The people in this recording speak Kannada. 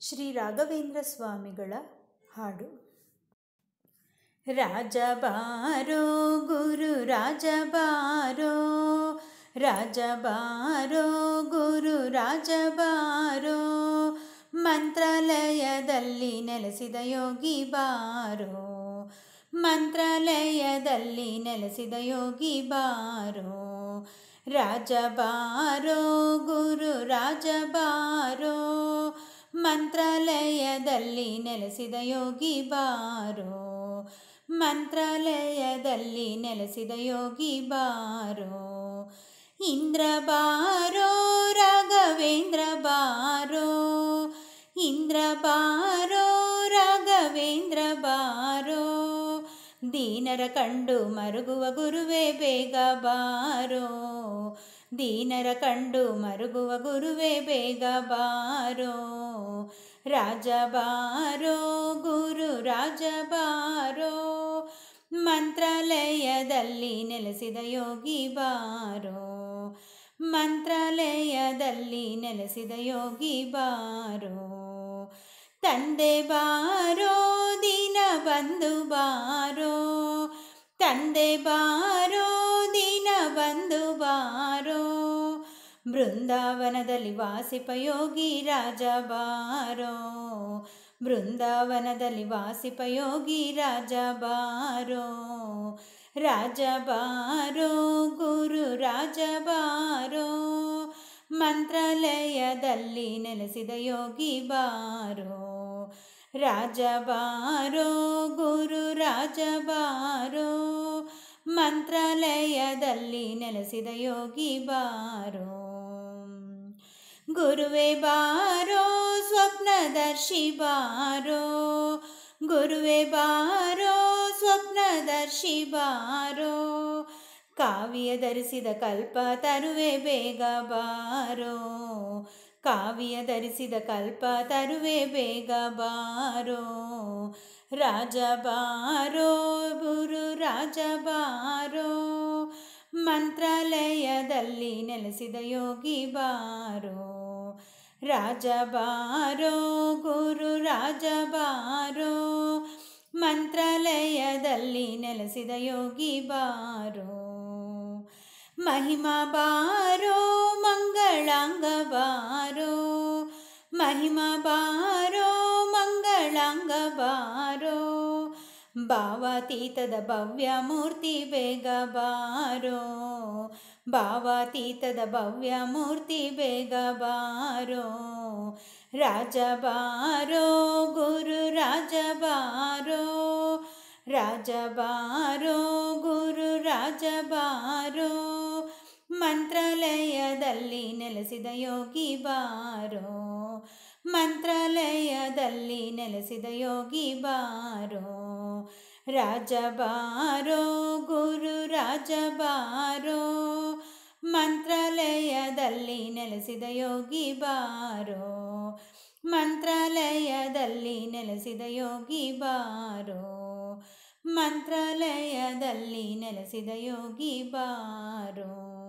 ಶ್ರೀ ರಾಘವೇಂದ್ರ ಸ್ವಾಮಿಗಳ ಹಾಡು ರಾಜ ಬಾರೋ ಗುರು ರಾಜ ಬಾರೋ ರಾಜ ಬಾರೋ ಗುರು ರಾಜ ಬಾರೋ ಮಂತ್ರಾಲಯದಲ್ಲಿ ನೆಲೆಸಿದ ಯೋಗಿ ಬಾರೋ ಮಂತ್ರಾಲಯದಲ್ಲಿ ನೆಲೆಸಿದ ಯೋಗಿ ಬಾರೋ ರಾಜ ಬಾರೋ ಗುರು ರಾಜ ಬಾರೋ ಮಂತ್ರಾಲಯದಲ್ಲಿ ನೆಲೆಸಿದ ಯೋಗಿ ಬಾರೋ ಮಂತ್ರಾಲಯದಲ್ಲಿ ನೆಲೆಸಿದ ಯೋಗಿ ಬಾರೋ ಇಂದ್ರ ಬಾರೋ ರಾಘವೇಂದ್ರ ಬಾರೋ ಇಂದ್ರ ಬಾರೋ ರಾಘವೇಂದ್ರ ಬಾರೋ ದೀನರ ಕಂಡು ಮರುಗುವ ಗುರುವೇ ಬೇಗ ಬಾರೋ ದೀನರ ಕಂಡು ಮರುಗುವ ಗುರುವೇ ಬೇಗ ಬಾರೋ ರಾಜ ಬಾರೋ ಗುರು ರಾಜ ಬಾರೋ ಮಂತ್ರಾಲಯದಲ್ಲಿ ನೆಲೆಸಿದ ಯೋಗಿ ಬಾರೋ ಮಂತ್ರಾಲಯದಲ್ಲಿ ನೆಲೆಸಿದ ಯೋಗಿ ಬಾರೋ ತಂದೆ ಬಾರೋ ದೀನ ಬಂಧು ಬಾರೋ ತಂದೆ ಬಾರೋ ದೀನ ಬಂಧು ಬಾರೋ ಬೃಂದಾವನದಲ್ಲಿ ವಾಸಿಪ ಯೋಗಿ ರಾಜ ಬಾರೋ ಬೃಂದಾವನದಲ್ಲಿ ವಾಸಿಪ ಯೋಗಿ ರಾಜ ಬಾರೋ ರಾಜ ಬಾರೋ ಗುರು ರಾಜ ಬಾರೋ ಮಂತ್ರಾಲಯದಲ್ಲಿ ನೆಲೆಸಿದ ಯೋಗಿ ಬಾರೋ ರಾಜ ಬಾರೋ ಗುರು ರಾಜ ಬಾರೋ ಮಂತ್ರಾಲಯದಲ್ಲಿ ನೆಲೆಸಿದ ಯೋಗಿ ಬಾರೋ ಗುರುವೇ ಬಾರೋ ಸ್ವಪ್ನದರ್ಶಿ ಬಾರೋ ಗುರುವೇ ಬಾರೋ ಸ್ವಪ್ನದರ್ಶಿ ಬಾರೋ ಕಾವ್ಯ ಧರಿಸಿದ ಕಲ್ಪ ತರುವೆ ಬೇಗ ಬಾರೋ ಕಾವ್ಯ ಧರಿಸಿದ ಕಲ್ಪ ತರುವೆ ಬೇಗ ಬಾರೋ ರಾಜ ಬಾರೋ ಗುರು ರಾಜ ಬಾರೋ ಮಂತ್ರಾಲಯದಲ್ಲಿ ನೆಲೆಸಿದ ಯೋಗಿ ಬಾರೋ ರಾಜ ಬಾರೋ ಗುರು ರಾಜ ಬಾರೋ ಮಂತ್ರಾಲಯದಲ್ಲಿ ನೆಲೆಸಿದ ಯೋಗಿ ಬಾರೋ ಮಹಿಮಾ ಬಾರೋ ಮಂಗಳಾಂಗ ಬಾರೋ ಮಹಿಮಾ ಬಾರೋ ಮಂಗಳಾಂಗ ಬಾರೋ ಭಾವಾತೀತದ ಭವ್ಯ ಮೂರ್ತಿ ಬೇಗ ಬಾರೋ ಭಾವಾತೀತದ ಭವ್ಯ ಮೂರ್ತಿ ಬೇಗ ಬಾರೋ ರಾಜ ಬಾರೋ ಗುರು ರಾಜ ಬಾರೋ ರಾಜ ಬಾರೋ ಗುರು ರಾಜ ಬಾರೋ ಮಂತ್ರಾಲಯದಲ್ಲಿ ನೆಲೆಸಿದ ಯೋಗಿ ಬಾರೋ ಮಂತ್ರಾಲಯದಲ್ಲಿ ನೆಲೆಸಿದ ಯೋಗಿ ಬಾರೋ ರಾಜ ಬಾರೋ ಗುರು ರಾಜ ಬಾರೋ ಮಂತ್ರಾಲಯದಲ್ಲಿ ನೆಲೆಸಿದ ಯೋಗಿ ಬಾರೋ ಮಂತ್ರಾಲಯದಲ್ಲಿ ನೆಲೆಸಿದ ಯೋಗಿ ಬಾರೋ ಮಂತ್ರಾಲಯದಲ್ಲಿ ನೆಲೆಸಿದ ಯೋಗಿ ಬಾರೋ